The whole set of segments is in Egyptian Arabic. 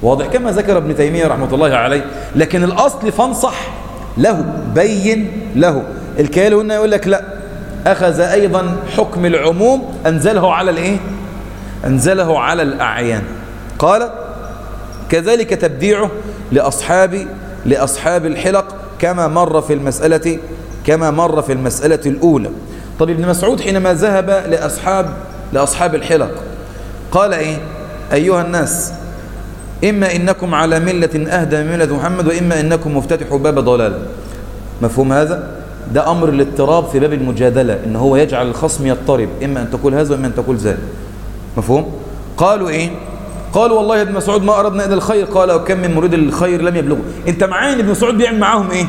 واضح كما ذكر ابن تيمية رحمة الله عليه لكن الأصل فانصح له بين له الكيال هنا يقول لك لا أخذ أيضا حكم العموم أنزله على الإيه أنزله على الأعيان قال كذلك تبديعه لأصحاب لأصحاب الحلق كما مر في المسألة كما مر في المسألة الأولى طب ابن مسعود حينما ذهب لأصحاب لأصحاب الحلق قال إيه أيها الناس إما إنكم على ملة أهدى من ملة محمد وإما إنكم مفتتحوا باب ضلال مفهوم هذا ده أمر الاضطراب في باب المجادلة إن هو يجعل الخصم يضطرب إما أن تقول هذا وإما أن تقول ذلك مفهوم قالوا إيه قالوا والله يا ابن مسعود ما أردنا إلا الخير قال وكم من مريد الخير لم يبلغه أنت معاين ابن مسعود بيعمل معاهم إيه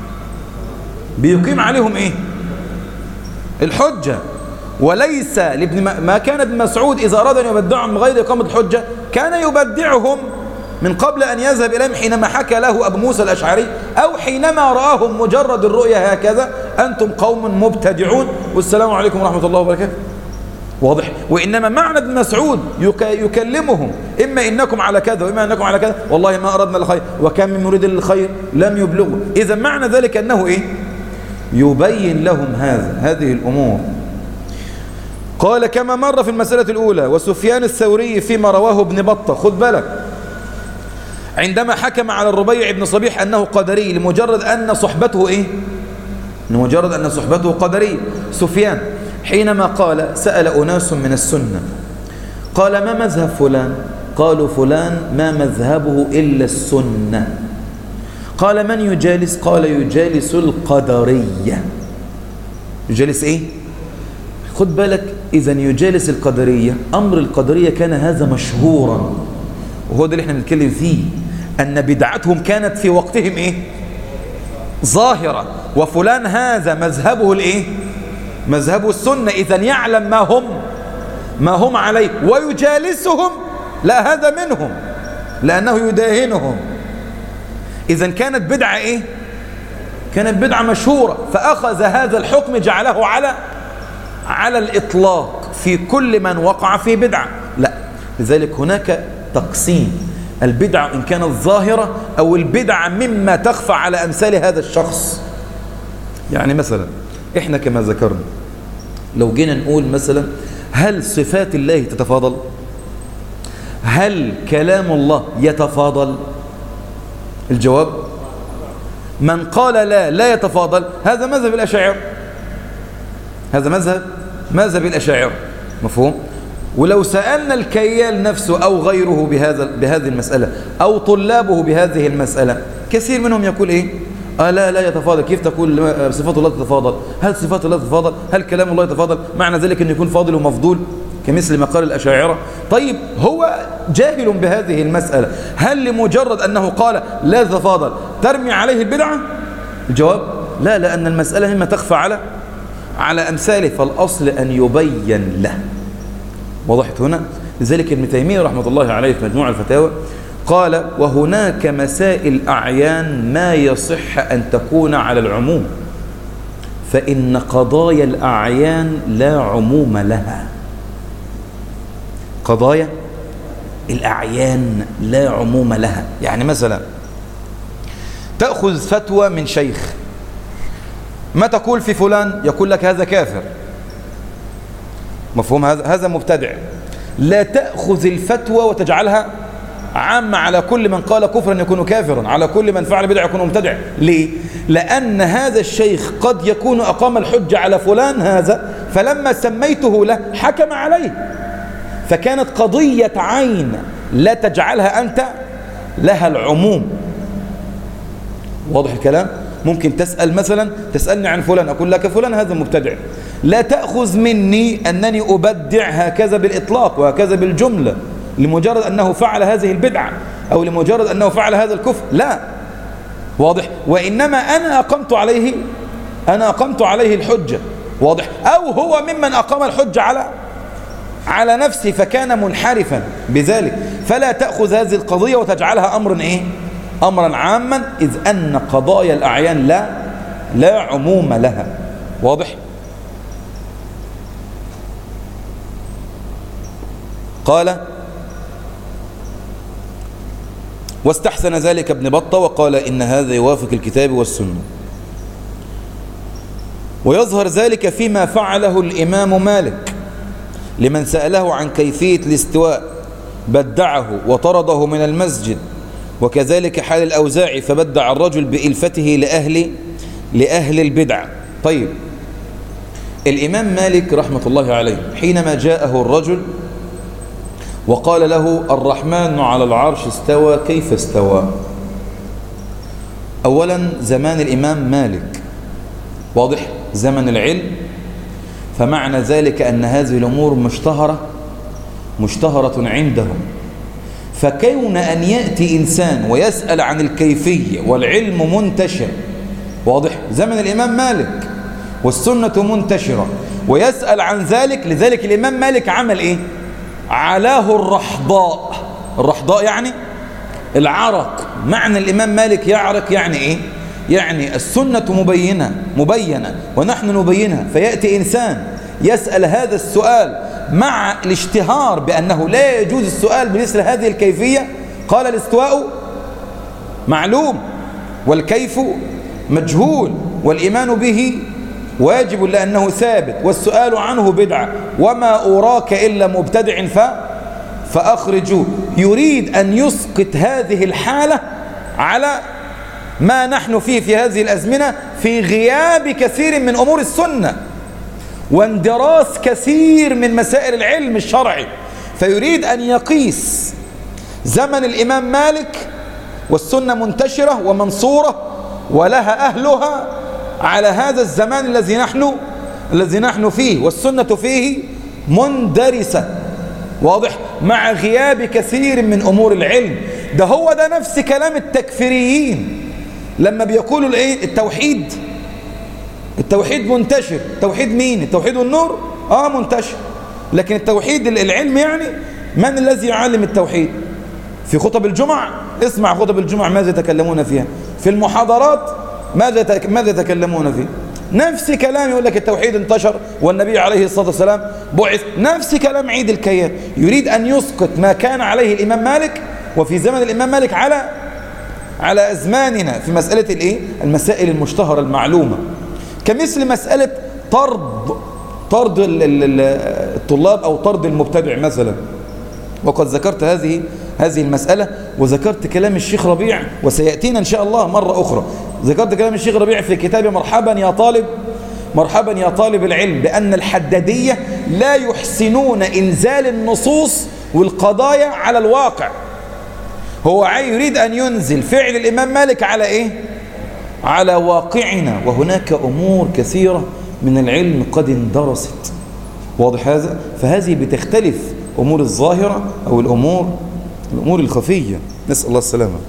بيقيم عليهم إيه الحجة وليس لابن ما كان ابن مسعود إذا أراد أن يبدعهم من غير إقامة الحجة كان يبدعهم من قبل أن يذهب إليهم حينما حكى له أبو موسى الأشعري أو حينما رآهم مجرد الرؤية هكذا أنتم قوم مبتدعون والسلام عليكم ورحمة الله وبركاته واضح وإنما معنى ابن مسعود يك يكلمهم إما إنكم على كذا وإما إنكم على كذا والله ما أردنا الخير وكم من مريد للخير لم يبلغوا إذا معنى ذلك أنه إيه يبين لهم هذا هذه الأمور قال كما مر في المسألة الأولى وسفيان الثوري فيما رواه ابن بطة خذ بالك عندما حكم على الربيع بن صبيح أنه قدري لمجرد أن صحبته إيه لمجرد أن صحبته قدري سفيان حينما قال سأل أناس من السنة قال ما مذهب فلان قالوا فلان ما مذهبه إلا السنة قال من يجالس قال يجالس القدرية يجالس إيه خد بالك إذا يجالس القدرية أمر القدرية كان هذا مشهورا وهو ده اللي احنا بنتكلم فيه أن بدعتهم كانت في وقتهم إيه ظاهرة وفلان هذا مذهبه الإيه مذهبه السنة إذا يعلم ما هم ما هم عليه ويجالسهم لا هذا منهم لأنه يداهنهم إذا كانت بدعة إيه كانت بدعة مشهورة فأخذ هذا الحكم جعله على على الإطلاق في كل من وقع في بدعة لا لذلك هناك تقسيم البدعة إن كانت ظاهرة أو البدعة مما تخفى على أمثال هذا الشخص يعني مثلا إحنا كما ذكرنا لو جينا نقول مثلا هل صفات الله تتفاضل هل كلام الله يتفاضل الجواب من قال لا لا يتفاضل هذا مذهب الأشاعرة هذا مذهب مذهب الأشاعرة مفهوم ولو سألنا الكيال نفسه أو غيره بهذا بهذه المسألة أو طلابه بهذه المسألة كثير منهم يقول إيه آه لا لا يتفاضل كيف تقول صفات الله تتفاضل هل صفات الله تتفاضل هل كلام الله يتفاضل معنى ذلك أن يكون فاضل ومفضول كمثل ما قال الأشاعرة طيب هو جاهل بهذه المسألة هل لمجرد أنه قال لا تتفاضل ترمي عليه البدعة الجواب لا لأن المسألة مما تخفى على على أمثاله فالأصل أن يبين له وضحت هنا لذلك ابن تيمية رحمة الله عليه في مجموع الفتاوى قال وهناك مسائل أعيان ما يصح أن تكون على العموم فإن قضايا الأعيان لا عموم لها قضايا الأعيان لا عموم لها يعني مثلا تأخذ فتوى من شيخ ما تقول في فلان يقول لك هذا كافر مفهوم هذا هذا مبتدع لا تأخذ الفتوى وتجعلها عامة على كل من قال كفرا يكون كافرا على كل من فعل بدع يكون مبتدع ليه؟ لأن هذا الشيخ قد يكون أقام الحجة على فلان هذا فلما سميته له حكم عليه فكانت قضية عين لا تجعلها أنت لها العموم واضح الكلام؟ ممكن تسأل مثلا تسألني عن فلان أقول لك فلان هذا مبتدع لا تأخذ مني أنني أبدع هكذا بالإطلاق وهكذا بالجملة لمجرد أنه فعل هذه البدعة أو لمجرد أنه فعل هذا الكفر لا واضح وإنما أنا أقمت عليه أنا أقمت عليه الحجة واضح أو هو ممن أقام الحجة على على نفسه فكان منحرفا بذلك فلا تأخذ هذه القضية وتجعلها أمر إيه أمرا عاما إذ أن قضايا الأعيان لا لا عموم لها واضح واستحسن ذلك ابن بطة وقال إن هذا يوافق الكتاب والسنة ويظهر ذلك فيما فعله الإمام مالك لمن سأله عن كيفية الاستواء بدعه وطرده من المسجد وكذلك حال الأوزاعي فبدع الرجل بإلفته لأهل لأهل البدع طيب الإمام مالك رحمة الله عليه حينما جاءه الرجل وقال له الرحمن على العرش استوى كيف استوى أولا زمان الإمام مالك واضح زمن العلم فمعنى ذلك أن هذه الأمور مشتهرة مشتهرة عندهم فكون أن يأتي إنسان ويسأل عن الكيفية والعلم منتشر واضح زمن الإمام مالك والسنة منتشرة ويسأل عن ذلك لذلك الإمام مالك عمل إيه علاه الرحضاء الرحضاء يعني العرق معنى الإمام مالك يعرق يعني إيه يعني السنة مبينة مبينة ونحن نبينها فيأتي إنسان يسأل هذا السؤال مع الاشتهار بأنه لا يجوز السؤال بمثل هذه الكيفية قال الاستواء معلوم والكيف مجهول والإيمان به واجب لأنه ثابت والسؤال عنه بدعة وما أراك إلا مبتدع ف فأخرجوه يريد أن يسقط هذه الحالة على ما نحن فيه في هذه الأزمنة في غياب كثير من أمور السنة واندراس كثير من مسائل العلم الشرعي فيريد أن يقيس زمن الإمام مالك والسنة منتشرة ومنصورة ولها أهلها على هذا الزمان الذي نحن الذي نحن فيه والسنة فيه مندرسة واضح مع غياب كثير من أمور العلم ده هو ده نفس كلام التكفيريين لما بيقولوا الايه التوحيد التوحيد منتشر توحيد مين التوحيد والنور اه منتشر لكن التوحيد العلم يعني من الذي يعلم التوحيد في خطب الجمع اسمع خطب الجمع ماذا يتكلمون فيها في المحاضرات ماذا ماذا يتكلمون فيه نفس كلام يقول لك التوحيد انتشر والنبي عليه الصلاة والسلام بعث نفس كلام عيد الكيان يريد أن يسقط ما كان عليه الإمام مالك وفي زمن الإمام مالك على على أزماننا في مسألة الإيه؟ المسائل المشتهرة المعلومة كمثل مسألة طرد طرد الطلاب أو طرد المبتدع مثلا وقد ذكرت هذه هذه المسألة وذكرت كلام الشيخ ربيع وسيأتينا إن شاء الله مرة أخرى ذكرت كلام الشيخ ربيع في كتاب مرحبا يا طالب مرحبا يا طالب العلم بأن الحدادية لا يحسنون إنزال النصوص والقضايا على الواقع هو يريد أن ينزل فعل الإمام مالك على إيه على واقعنا وهناك أمور كثيرة من العلم قد اندرست واضح هذا فهذه بتختلف أمور الظاهرة أو الأمور الأمور الخفية نسأل الله السلامة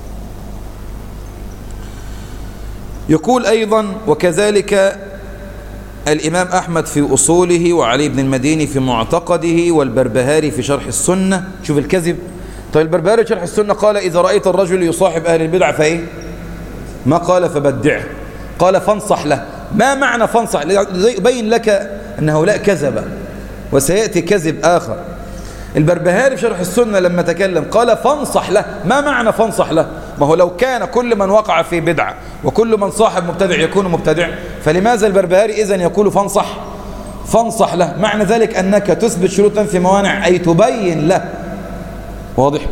يقول أيضا وكذلك الإمام أحمد في أصوله وعلي بن المديني في معتقده والبربهاري في شرح السنة شوف الكذب طيب البربهاري في شرح السنة قال إذا رأيت الرجل يصاحب أهل البدع فإيه ما قال فبدعه قال فانصح له ما معنى فانصح يبين لك أن هؤلاء كذب وسيأتي كذب آخر البربهاري في شرح السنة لما تكلم قال فانصح له ما معنى فانصح له ما هو لو كان كل من وقع في بدعة وكل من صاحب مبتدع يكون مبتدع فلماذا البربهاري إذن يقول فانصح فانصح له معنى ذلك أنك تثبت شروطا في موانع أي تبين له واضح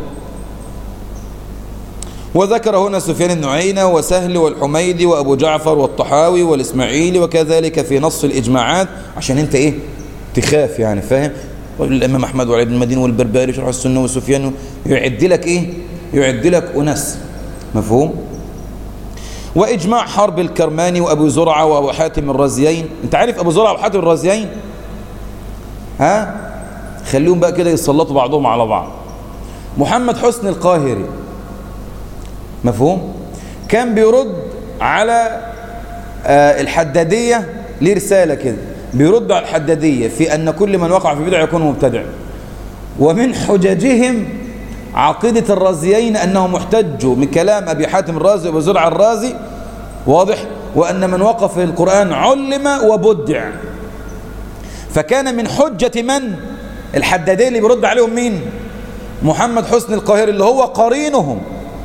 وذكر هنا سفيان النعينة وسهل والحميدي وأبو جعفر والطحاوي والإسماعيلي وكذلك في نص الإجماعات عشان انت ايه تخاف يعني فاهم الإمام أحمد وعلي بن المدين والبرباري شرح السنة وسفيان يعد لك إيه يعد لك أناس مفهوم وإجماع حرب الكرماني وأبو زرعة وأبو حاتم الرازيين أنت عارف أبو زرعة وحاتم الرازيين ها خليهم بقى كده يسلطوا بعضهم على بعض محمد حسن القاهري مفهوم كان بيرد على آه الحدادية ليه رسالة كده بيردوا على الحدادية في أن كل من وقع في بدع يكون مبتدع ومن حججهم عقيدة الرازيين أنهم احتجوا من كلام أبي حاتم الرازي وأبو زرع الرازي واضح وأن من وقف في القرآن علم وبدع فكان من حجة من الحدادية اللي بيرد عليهم مين محمد حسن القاهري اللي هو قرينهم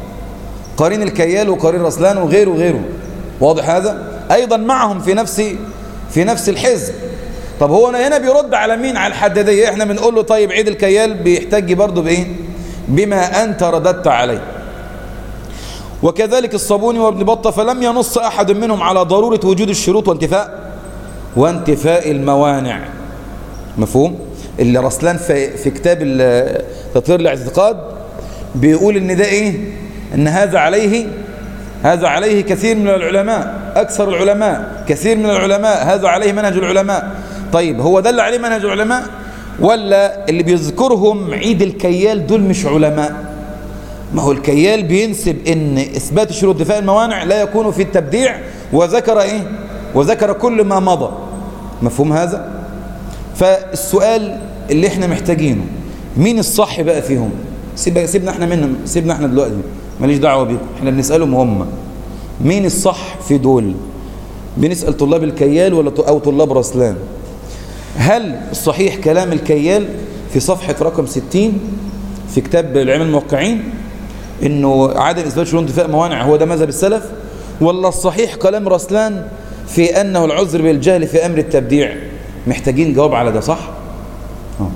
قرين الكيال وقرين رسلان وغيره وغيره واضح هذا أيضا معهم في نفس في نفس الحزب طب هو هنا بيرد على مين على الحدادية احنا بنقول له طيب عيد الكيال بيحتج برضه بايه بما أنت رددت عليه وكذلك الصابوني وابن بطة فلم ينص أحد منهم على ضرورة وجود الشروط وانتفاء وانتفاء الموانع مفهوم اللي رسلان في, في كتاب تطهير الاعتقاد بيقول ان ده ايه ان هذا عليه هذا عليه كثير من العلماء اكثر العلماء كثير من العلماء هذا عليه منهج العلماء طيب هو ده اللي عليه منهج العلماء ولا اللي بيذكرهم عيد الكيال دول مش علماء ما هو الكيال بينسب ان اثبات شروط دفاع الموانع لا يكون في التبديع وذكر ايه وذكر كل ما مضى مفهوم هذا فالسؤال اللي احنا محتاجينه مين الصح بقى فيهم سيب سيبنا احنا منهم سيبنا احنا دلوقتي ماليش دعوه بيكم احنا بنسالهم هم مين الصح في دول بنسال طلاب الكيال ولا او طلاب رسلان هل الصحيح كلام الكيال في صفحه رقم 60 في كتاب العلم الموقعين انه عدم اثبات شروط انتفاء موانع هو ده مذهب السلف ولا الصحيح كلام رسلان في انه العذر بالجهل في امر التبديع محتاجين جواب على ده صح أوه.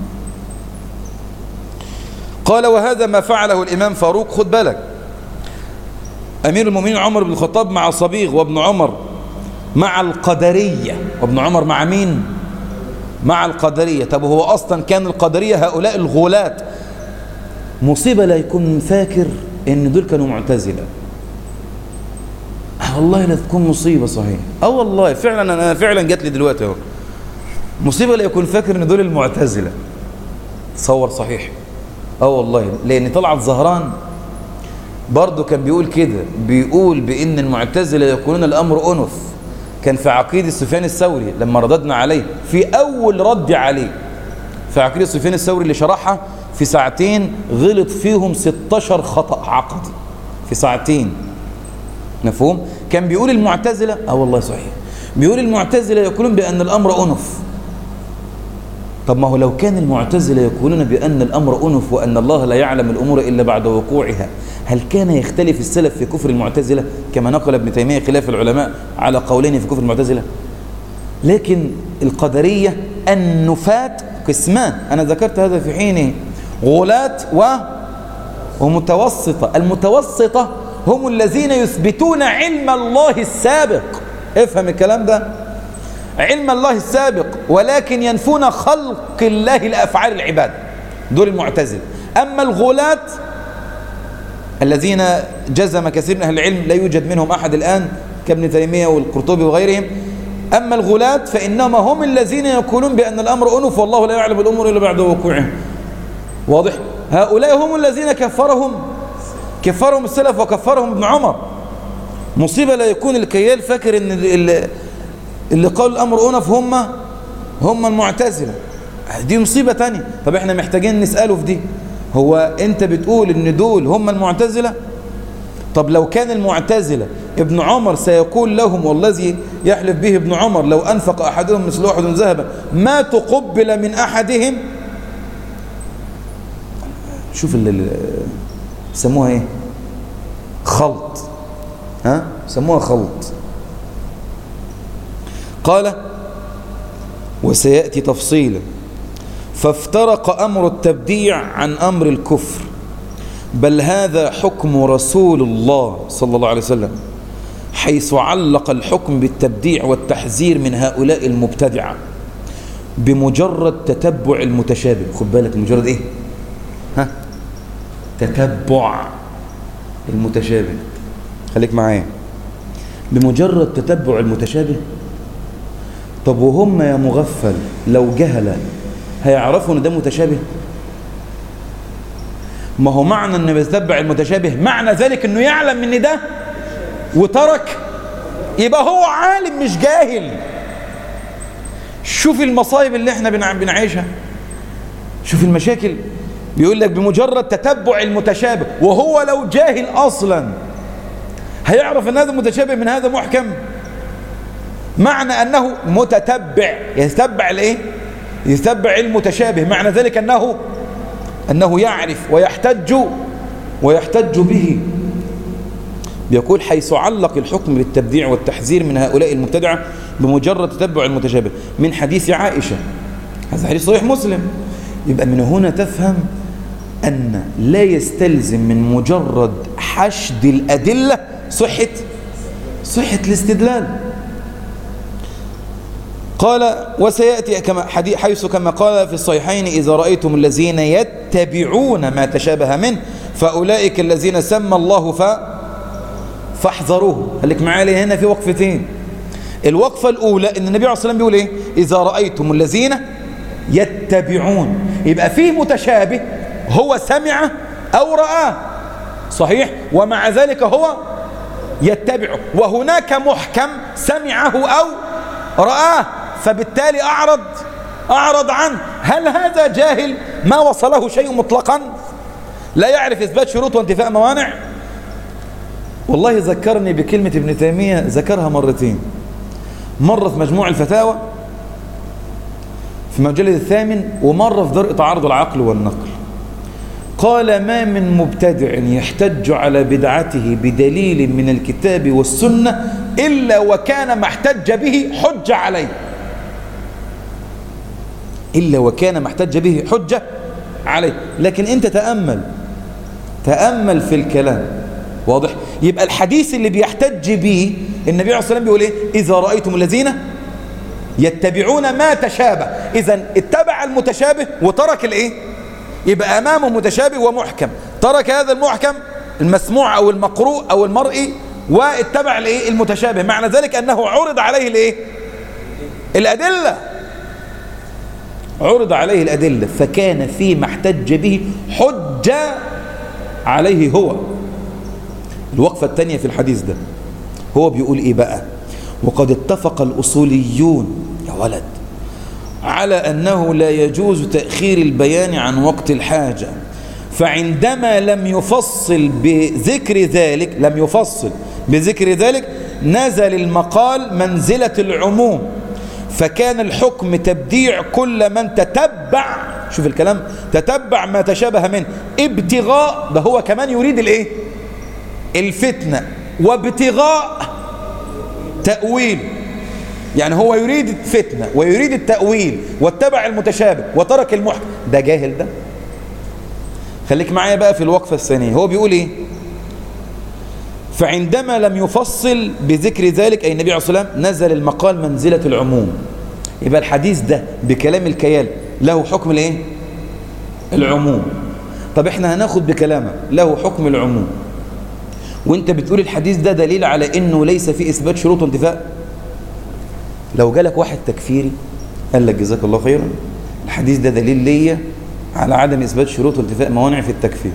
قال وهذا ما فعله الإمام فاروق خد بالك أمير المؤمنين عمر بن الخطاب مع صبيغ وابن عمر مع القدرية وابن عمر مع مين مع القدرية طب هو أصلا كان القدرية هؤلاء الغلاة مصيبة لا يكون فاكر ان دول كانوا معتزلة والله لا تكون مصيبة صحيح اه والله فعلا انا فعلا جات لي دلوقتي اهو مصيبة لا يكون فاكر ان دول المعتزلة تصور صحيح اه والله لان طلعت زهران برضه كان بيقول كده بيقول بان المعتزلة يكونون الامر انف كان في عقيدة سفيان الثوري لما رددنا عليه في اول رد عليه في عقيدة سفيان الثوري اللي شرحها في ساعتين غلط فيهم 16 خطأ عقدي في ساعتين مفهوم كان بيقول المعتزلة اه والله صحيح بيقول المعتزلة يقولون بأن الأمر أنف طب ما هو لو كان المعتزلة يقولون بأن الأمر أنف وأن الله لا يعلم الأمور إلا بعد وقوعها هل كان يختلف السلف في كفر المعتزلة كما نقل ابن تيمية خلاف العلماء على قولين في كفر المعتزلة لكن القدرية النفات قسمان أنا ذكرت هذا في حينه غلاة و ومتوسطة المتوسطة هم الذين يثبتون علم الله السابق افهم الكلام ده علم الله السابق ولكن ينفون خلق الله لأفعال العباد دول المعتزل أما الغلاة الذين جزم كثير من أهل العلم لا يوجد منهم أحد الآن كابن تيمية والقرطبي وغيرهم أما الغلاة فإنما هم الذين يقولون بأن الأمر أنف والله لا يعلم الأمور إلا بعد وقوعه واضح هؤلاء هم الذين كفرهم كفرهم السلف وكفرهم ابن عمر مصيبة لا يكون الكيال فاكر ان اللي, اللي قالوا الامر انف هم هم المعتزلة دي مصيبة تانية طب احنا محتاجين نسأله في دي هو انت بتقول ان دول هم المعتزلة طب لو كان المعتزلة ابن عمر سيقول لهم والذي يحلف به ابن عمر لو أنفق أحدهم مثل أحد ذهبا ما تقبل من أحدهم شوف اللي سموها ايه خلط ها سموها خلط قال وسيأتي تفصيلا فافترق أمر التبديع عن أمر الكفر بل هذا حكم رسول الله صلى الله عليه وسلم حيث علق الحكم بالتبديع والتحذير من هؤلاء المبتدعة بمجرد تتبع المتشابه خد بالك مجرد ايه ها تتبع المتشابه خليك معايا بمجرد تتبع المتشابه طب وهم يا مغفل لو جهل هيعرفوا ان ده متشابه ما هو معنى انه بيتبع المتشابه معنى ذلك انه يعلم ان ده وترك يبقى هو عالم مش جاهل شوف المصايب اللي احنا بنعيشها شوف المشاكل بيقول لك بمجرد تتبع المتشابه وهو لو جاهل اصلا هيعرف ان هذا متشابه من هذا محكم معنى انه متتبع يتبع الايه يتبع المتشابه معنى ذلك انه انه يعرف ويحتج ويحتج به بيقول حيث علق الحكم بالتبديع والتحذير من هؤلاء المبتدعة بمجرد تتبع المتشابه من حديث عائشة هذا حديث صحيح مسلم يبقى من هنا تفهم أن لا يستلزم من مجرد حشد الأدلة صحة صحة الاستدلال قال وسيأتي كما حديث حيث كما قال في الصحيحين إذا رأيتم الذين يتبعون ما تشابه منه فأولئك الذين سمى الله ف فاحذروه قال لك معايا هنا في وقفتين الوقفة الأولى إن النبي عليه الصلاة والسلام بيقول إيه إذا رأيتم الذين يتبعون يبقى فيه متشابه هو سمع أو رآه صحيح ومع ذلك هو يتبعه وهناك محكم سمعه أو رآه فبالتالي أعرض أعرض عنه هل هذا جاهل ما وصله شيء مطلقا لا يعرف إثبات شروط وانتفاء موانع والله ذكرني بكلمة ابن تيمية ذكرها مرتين مرة في مجموع الفتاوى في مجلد الثامن ومرة في درء تعارض العقل والنقل قال ما من مبتدع يحتج على بدعته بدليل من الكتاب والسنة إلا وكان ما احتج به حجة عليه إلا وكان ما احتج به حجة عليه لكن أنت تأمل تأمل في الكلام واضح يبقى الحديث اللي بيحتج به النبي عليه الصلاة والسلام بيقول إيه إذا رأيتم الذين يتبعون ما تشابه إذا اتبع المتشابه وترك الإيه يبقى أمامه متشابه ومحكم ترك هذا المحكم المسموع أو المقروء أو المرئي واتبع الايه المتشابه معنى ذلك أنه عرض عليه الايه الأدلة عرض عليه الأدلة فكان فيما احتج به حجة عليه هو الوقفة الثانية في الحديث ده هو بيقول ايه بقى وقد اتفق الأصوليون يا ولد على أنه لا يجوز تأخير البيان عن وقت الحاجة فعندما لم يفصل بذكر ذلك لم يفصل بذكر ذلك نزل المقال منزلة العموم فكان الحكم تبديع كل من تتبع شوف الكلام تتبع ما تشابه منه ابتغاء ده هو كمان يريد الايه الفتنة وابتغاء تأويل يعني هو يريد الفتنة ويريد التأويل واتبع المتشابه وترك المحكم ده جاهل ده خليك معايا بقى في الوقفة الثانية هو بيقول ايه فعندما لم يفصل بذكر ذلك أي النبي عليه الصلاة والسلام نزل المقال منزلة العموم يبقى الحديث ده بكلام الكيال له حكم الايه العموم طب احنا هناخد بكلامك له حكم العموم وانت بتقول الحديث ده دليل على انه ليس في اثبات شروط وانتفاء لو جالك واحد تكفيري قال لك جزاك الله خيرا الحديث ده دليل ليا على عدم اثبات شروط وانتفاء موانع في التكفير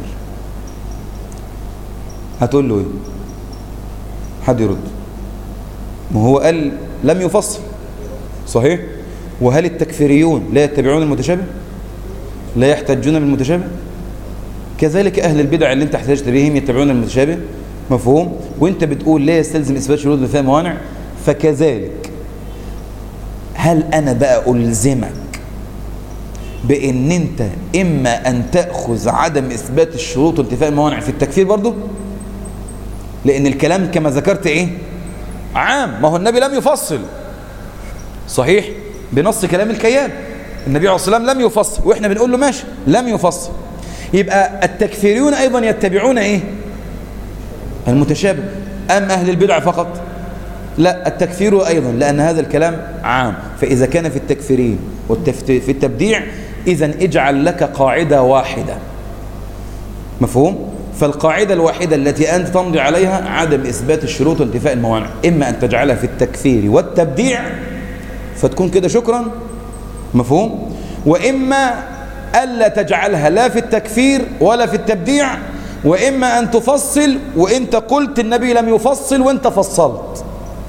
هتقول له ايه حد يرد ما هو قال لم يفصل صحيح وهل التكفيريون لا يتبعون المتشابه لا يحتجون بالمتشابه كذلك أهل البدع اللي انت احتجت بهم يتبعون المتشابه مفهوم وانت بتقول لا يستلزم إثبات شروط وفاء موانع فكذلك هل أنا بقى ألزمك بأن أنت إما أن تأخذ عدم إثبات الشروط وانتفاء الموانع في التكفير برضه لأن الكلام كما ذكرت إيه عام ما هو النبي لم يفصل صحيح بنص كلام الكيان النبي عليه الصلاة والسلام لم يفصل وإحنا بنقول له ماشي لم يفصل يبقى التكفيريون أيضا يتبعون إيه المتشابه أم أهل البدع فقط لا التكفير أيضا لأن هذا الكلام عام فإذا كان في التكفيرين في التبديع إذا اجعل لك قاعدة واحدة مفهوم؟ فالقاعدة الواحدة التي أنت تمضي عليها عدم إثبات الشروط وانتفاء الموانع إما أن تجعلها في التكفير والتبديع فتكون كده شكرا مفهوم وإما ألا تجعلها لا في التكفير ولا في التبديع وإما أن تفصل وإنت قلت النبي لم يفصل وإنت فصلت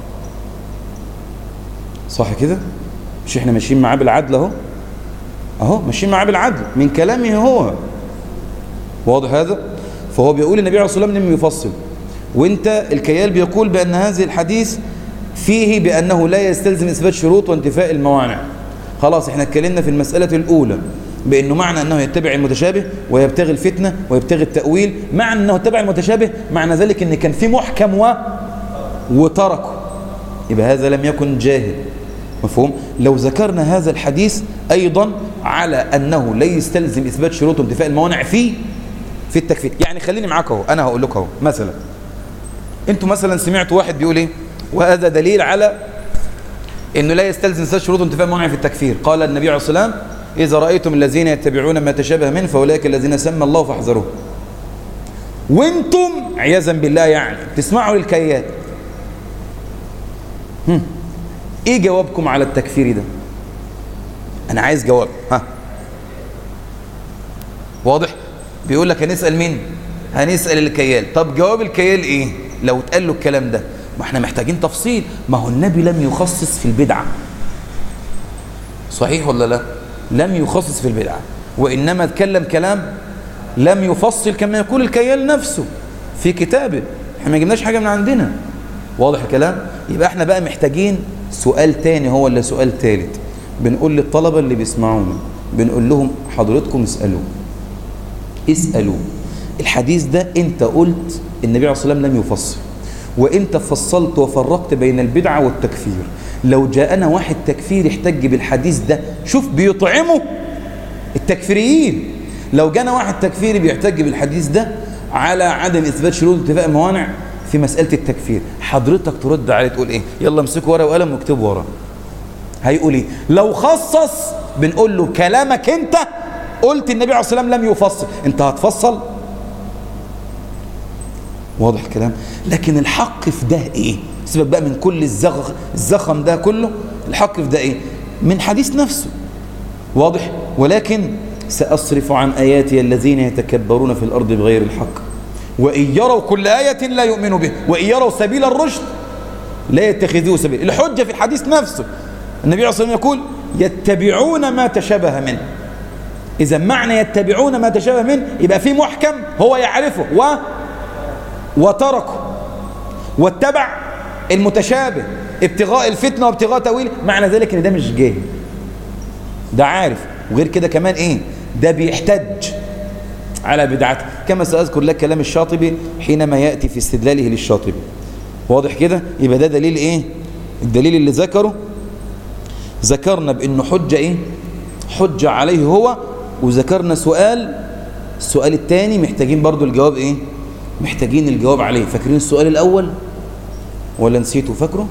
صح كده مش احنا ماشيين معاه بالعدل اهو اهو ماشيين معاه بالعدل من كلامه هو واضح هذا فهو بيقول النبي عليه الصلاة والسلام لم يفصل وانت الكيال بيقول بأن هذه الحديث فيه بأنه لا يستلزم إثبات شروط وانتفاء الموانع خلاص احنا اتكلمنا في المسألة الأولى بأنه معنى أنه يتبع المتشابه ويبتغي الفتنة ويبتغي التأويل معنى أنه يتبع المتشابه معنى ذلك أن كان في محكم و... وتركه يبقى هذا لم يكن جاهل مفهوم لو ذكرنا هذا الحديث أيضا على أنه لا يستلزم إثبات شروط انتفاء الموانع فيه في التكفير يعني خليني معاك اهو أنا هقول لك اهو مثلا انتوا مثلا سمعتوا واحد بيقول ايه وهذا دليل على انه لا يستلزم إثبات شروط انتفاء الموانع في التكفير قال النبي عليه الصلاة والسلام إذا رأيتم الذين يتبعون ما تشابه منه فأولئك الذين سمى الله فاحذروه وانتم عياذا بالله يعني تسمعوا للكيات هم. ايه جوابكم على التكفير ده انا عايز جواب ها واضح بيقول لك هنسأل مين هنسأل الكيال طب جواب الكيال ايه لو اتقال له الكلام ده ما احنا محتاجين تفصيل ما هو النبي لم يخصص في البدعة صحيح ولا لا لم يخصص في البدعة وإنما اتكلم كلام لم يفصل كما يقول الكيال نفسه في كتابه احنا ما جبناش حاجة من عندنا واضح الكلام يبقى احنا بقى محتاجين سؤال تاني هو اللي سؤال تالت بنقول للطلبة اللي بيسمعونا بنقول لهم حضرتكم اسألوا اسألوا الحديث ده انت قلت النبي عليه الصلاة والسلام لم يفصل وانت فصلت وفرقت بين البدعة والتكفير لو جاءنا واحد تكفير يحتج بالحديث ده شوف بيطعموا التكفيريين لو جانا واحد تكفيري بيحتج بالحديث ده على عدم اثبات شروط اتفاق الموانع في مسألة التكفير حضرتك ترد عليه تقول ايه يلا امسكوا ورقه وقلم واكتبوا وراه هيقول ايه لو خصص بنقول له كلامك انت قلت النبي عليه الصلاه والسلام لم يفصل انت هتفصل واضح الكلام لكن الحق في ده ايه سيبك بقى من كل الزغ الزخم ده كله الحق في ده ايه من حديث نفسه واضح ولكن سأصرف عن آياتي الذين يتكبرون في الأرض بغير الحق وإن يروا كل آية لا يؤمنوا به وإن يروا سبيل الرشد لا يتخذوه سبيل الحجة في الحديث نفسه النبي عليه الصلاة والسلام يقول يتبعون ما تشابه منه إذا معنى يتبعون ما تشابه منه يبقى في محكم هو يعرفه و وتركه واتبع المتشابه ابتغاء الفتنة وابتغاء تأويل معنى ذلك ان ده مش جاهل ده عارف وغير كده كمان ايه ده بيحتج على بدعته كما سأذكر لك كلام الشاطبي حينما يأتي في استدلاله للشاطبي واضح كده يبقى ده دليل ايه الدليل اللي ذكره ذكرنا بانه حجة ايه حجة عليه هو وذكرنا سؤال السؤال الثاني محتاجين برضو الجواب ايه محتاجين الجواب عليه فاكرين السؤال الاول ولا نسيته فاكره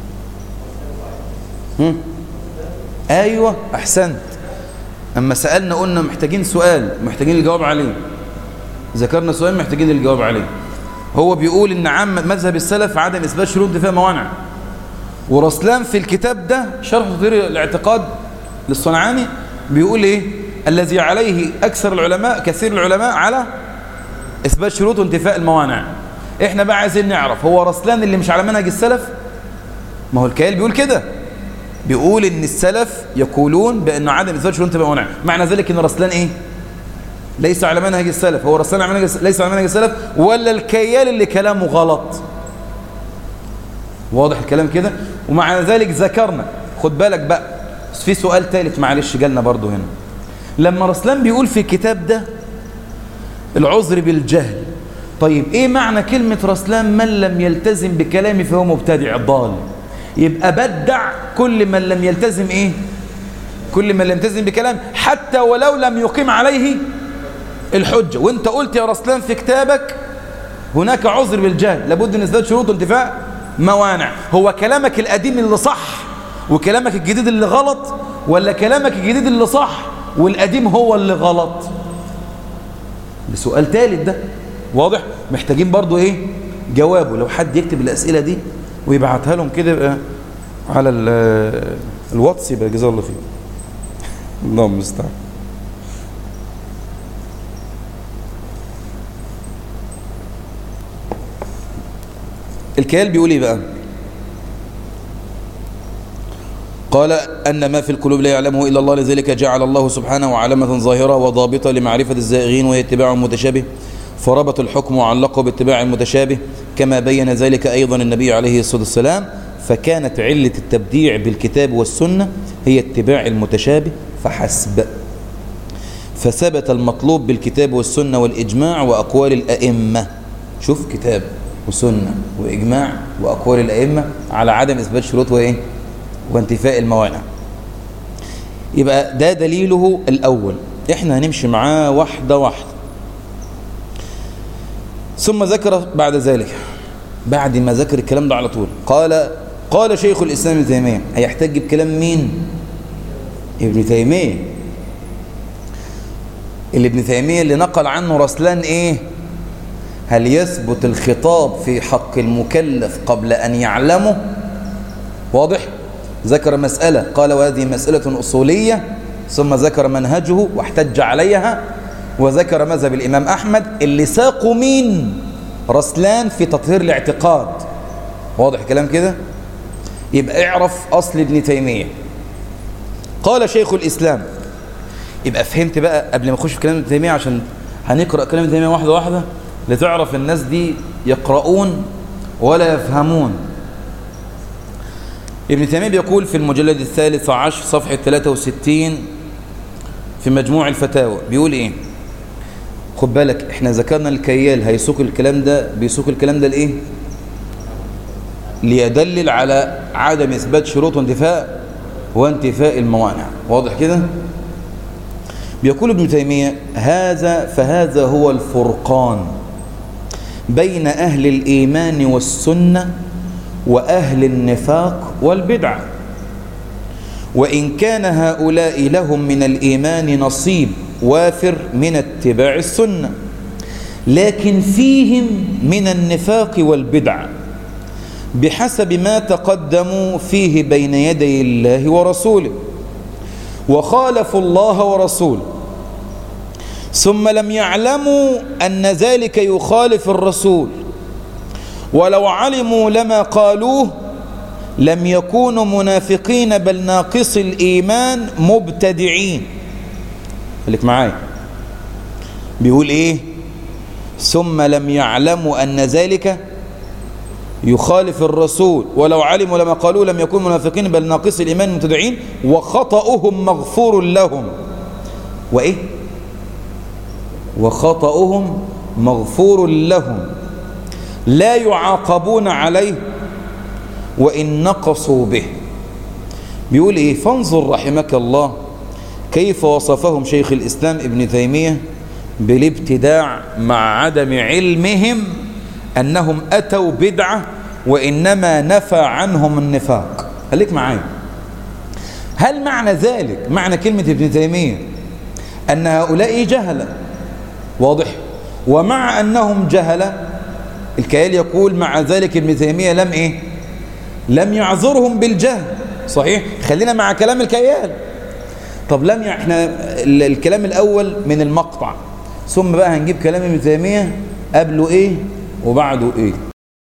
هم؟ ايوه احسنت اما سألنا قلنا محتاجين سؤال محتاجين الجواب عليه ذكرنا سؤال محتاجين الجواب عليه هو بيقول ان عام مذهب السلف عدم اثبات شروط دفاع موانع ورسلان في الكتاب ده شرح تطهير الاعتقاد للصنعاني بيقول ايه الذي عليه اكثر العلماء كثير العلماء على اثبات شروط وانتفاء الموانع احنا بقى عايزين نعرف هو رسلان اللي مش على منهج السلف ما هو الكيال بيقول كده بيقول ان السلف يقولون بان عدم اثبات شروط انتفاء الموانع معنى ذلك ان رسلان ايه ليس على منهج السلف هو رسلان على منهج ليس على منهج السلف ولا الكيال اللي كلامه غلط واضح الكلام كده ومع ذلك ذكرنا خد بالك بقى في سؤال ثالث معلش جالنا برضو هنا لما رسلان بيقول في الكتاب ده العذر بالجهل طيب ايه معنى كلمة رسلان من لم يلتزم بكلامي فهو مبتدع ضال يبقى بدع كل من لم يلتزم ايه كل من لم يلتزم بكلام حتى ولو لم يقيم عليه الحجة وانت قلت يا رسلان في كتابك هناك عذر بالجهل لابد من اثبات شروط وانتفاء موانع هو كلامك القديم اللي صح وكلامك الجديد اللي غلط ولا كلامك الجديد اللي صح والقديم هو اللي غلط ده سؤال ثالث ده واضح محتاجين برضو ايه جوابه لو حد يكتب الاسئله دي ويبعتها لهم كده يبقى على الواتس يبقى جزاه الله خير اللهم المستعان الكيال بيقول ايه بقى قال أن ما في القلوب لا يعلمه إلا الله لذلك جعل الله سبحانه علامة ظاهرة وضابطة لمعرفة الزائغين وهي اتباع المتشابه فربط الحكم وعلقه باتباع المتشابه كما بين ذلك أيضا النبي عليه الصلاة والسلام فكانت علة التبديع بالكتاب والسنة هي اتباع المتشابه فحسب فثبت المطلوب بالكتاب والسنة والإجماع وأقوال الأئمة شوف كتاب وسنة وإجماع وأقوال الأئمة على عدم إثبات شروط وإيه وانتفاء الموانع يبقى ده دليله الأول إحنا هنمشي معاه واحدة واحدة ثم ذكر بعد ذلك بعد ما ذكر الكلام ده على طول قال قال شيخ الإسلام ابن تيمية هيحتج بكلام مين ابن تيمية اللي ابن تيمية اللي نقل عنه رسلان ايه هل يثبت الخطاب في حق المكلف قبل أن يعلمه واضح ذكر مسألة قال وهذه مسألة أصولية ثم ذكر منهجه واحتج عليها وذكر مذهب الإمام أحمد اللي ساقوا مين رسلان في تطهير الاعتقاد واضح كلام كده يبقى اعرف أصل ابن تيمية قال شيخ الإسلام يبقى فهمت بقى قبل ما اخش في كلام ابن تيمية عشان هنقرأ كلام ابن تيمية واحدة واحدة لتعرف الناس دي يقرؤون ولا يفهمون ابن تيمية بيقول في المجلد الثالث عشر صفحة 63 في مجموع الفتاوى بيقول ايه خد بالك احنا ذكرنا الكيال هيسوق الكلام ده بيسوق الكلام ده لايه ليدلل على عدم اثبات شروط وانتفاء وانتفاء الموانع واضح كده بيقول ابن تيمية هذا فهذا هو الفرقان بين أهل الإيمان والسنة وأهل النفاق والبدعة وإن كان هؤلاء لهم من الإيمان نصيب وافر من اتباع السنة لكن فيهم من النفاق والبدعة بحسب ما تقدموا فيه بين يدي الله ورسوله وخالفوا الله ورسوله ثم لم يعلموا أن ذلك يخالف الرسول ولو علموا لما قالوه لم يكونوا منافقين بل ناقص الإيمان مبتدعين خليك معايا بيقول إيه ثم لم يعلموا أن ذلك يخالف الرسول ولو علموا لما قالوا لم يكونوا منافقين بل ناقص الإيمان مبتدعين وخطأهم مغفور لهم وإيه وخطأهم مغفور لهم لا يعاقبون عليه وإن نقصوا به بيقول إيه فانظر رحمك الله كيف وصفهم شيخ الإسلام ابن تيمية بالابتداع مع عدم علمهم أنهم أتوا بدعة وإنما نفى عنهم النفاق خليك معايا هل معنى ذلك معنى كلمة ابن تيمية أن هؤلاء جهلة واضح ومع أنهم جهلة الكيال يقول مع ذلك ابن تيمية لم إيه لم يعذرهم بالجهل صحيح خلينا مع كلام الكيال طب لم ي... احنا الكلام الأول من المقطع ثم بقى هنجيب كلام ابن تيمية قبله إيه وبعده إيه